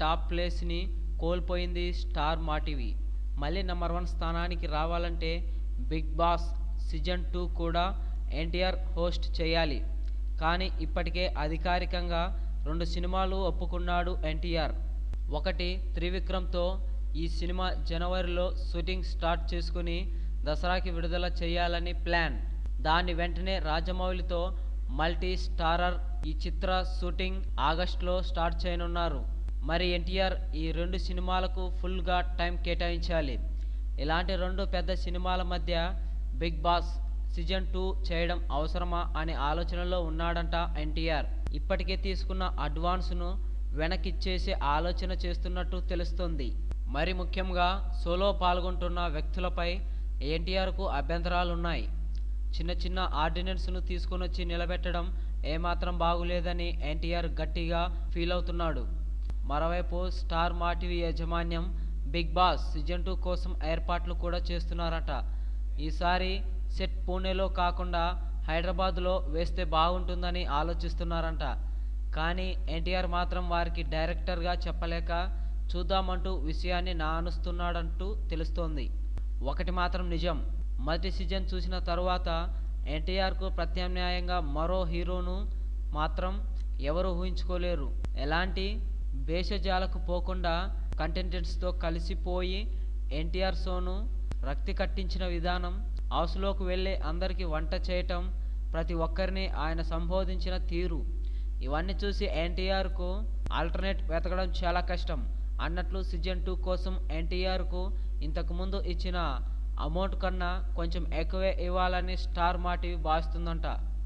top ప్లేస్ని కోల్పోయింది star మా టీవీ మళ్ళీ నెంబర్ వన్ స్థానానికి రావాలంటే బిగ్ బాస్ సీజన్ టూ కూడా ఎన్టీఆర్ హోస్ట్ చేయాలి కానీ ఇప్పటికే అధికారికంగా రెండు సినిమాలు ఒప్పుకున్నాడు ఎన్టీఆర్ ఒకటి త్రివిక్రమ్తో ఈ సినిమా జనవరిలో షూటింగ్ స్టార్ట్ చేసుకుని దసరాకి విడుదల చేయాలని ప్లాన్ దాని వెంటనే రాజమౌళితో మల్టీ స్టారర్ ఈ చిత్ర షూటింగ్ ఆగస్టులో స్టార్ట్ చేయనున్నారు మరి ఎన్టీఆర్ ఈ రెండు సినిమాలకు ఫుల్గా టైం కేటాయించాలి ఇలాంటి రెండు పెద్ద సినిమాల మధ్య బిగ్ బాస్ సీజన్ టూ చేయడం అవసరమా అనే ఆలోచనలో ఉన్నాడంట ఎన్టీఆర్ ఇప్పటికే తీసుకున్న అడ్వాన్స్ను వెనకిచ్చేసే ఆలోచన చేస్తున్నట్టు తెలుస్తుంది మరి ముఖ్యంగా సోలో పాల్గొంటున్న వ్యక్తులపై ఎన్టీఆర్కు అభ్యంతరాలున్నాయి చిన్న చిన్న ఆర్డినెన్స్ను తీసుకొని వచ్చి నిలబెట్టడం ఏమాత్రం బాగులేదని ఎన్టీఆర్ గట్టిగా ఫీల్ అవుతున్నాడు మరోవైపు స్టార్ మా టీవీ యాజమాన్యం బిగ్ బాస్ సీజన్ టూ కోసం ఏర్పాట్లు కూడా చేస్తున్నారట ఈసారి సెట్ పూణేలో కాకుండా హైదరాబాద్లో వేస్తే బాగుంటుందని ఆలోచిస్తున్నారంట కానీ ఎన్టీఆర్ మాత్రం వారికి డైరెక్టర్గా చెప్పలేక చూద్దామంటూ విషయాన్ని నానుస్తున్నాడంటూ తెలుస్తోంది ఒకటి మాత్రం నిజం మొదటి సీజన్ చూసిన తరువాత ఎన్టీఆర్కు ప్రత్యామ్నాయంగా మరో హీరోను మాత్రం ఎవరు ఊహించుకోలేరు ఎలాంటి భేషజాలకు పోకుండా కంటెంటెంట్స్తో కలిసిపోయి ఎన్టీఆర్ షోను రక్తి కట్టించిన విధానం హౌస్లోకి వెళ్ళి అందరికీ వంట చేయటం ప్రతి ఒక్కరిని ఆయన సంబోధించిన తీరు ఇవన్నీ చూసి ఎన్టీఆర్కు ఆల్టర్నేట్ వెతకడం చాలా కష్టం అన్నట్లు సీజన్ టూ కోసం ఎన్టీఆర్కు ఇంతకుముందు ఇచ్చిన అమౌంట్ కన్నా కొంచెం ఎక్కువే ఇవ్వాలని స్టార్ మా టీవీ భావిస్తుందంట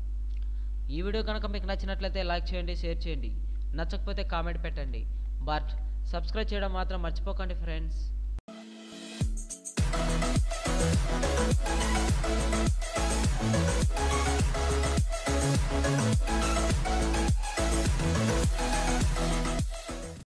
ఈ వీడియో కనుక మీకు నచ్చినట్లయితే లైక్ చేయండి షేర్ చేయండి నచ్చకపోతే కామెంట్ పెట్టండి బట్ సబ్స్క్రైబ్ చేయడం మాత్రం మర్చిపోకండి ఫ్రెండ్స్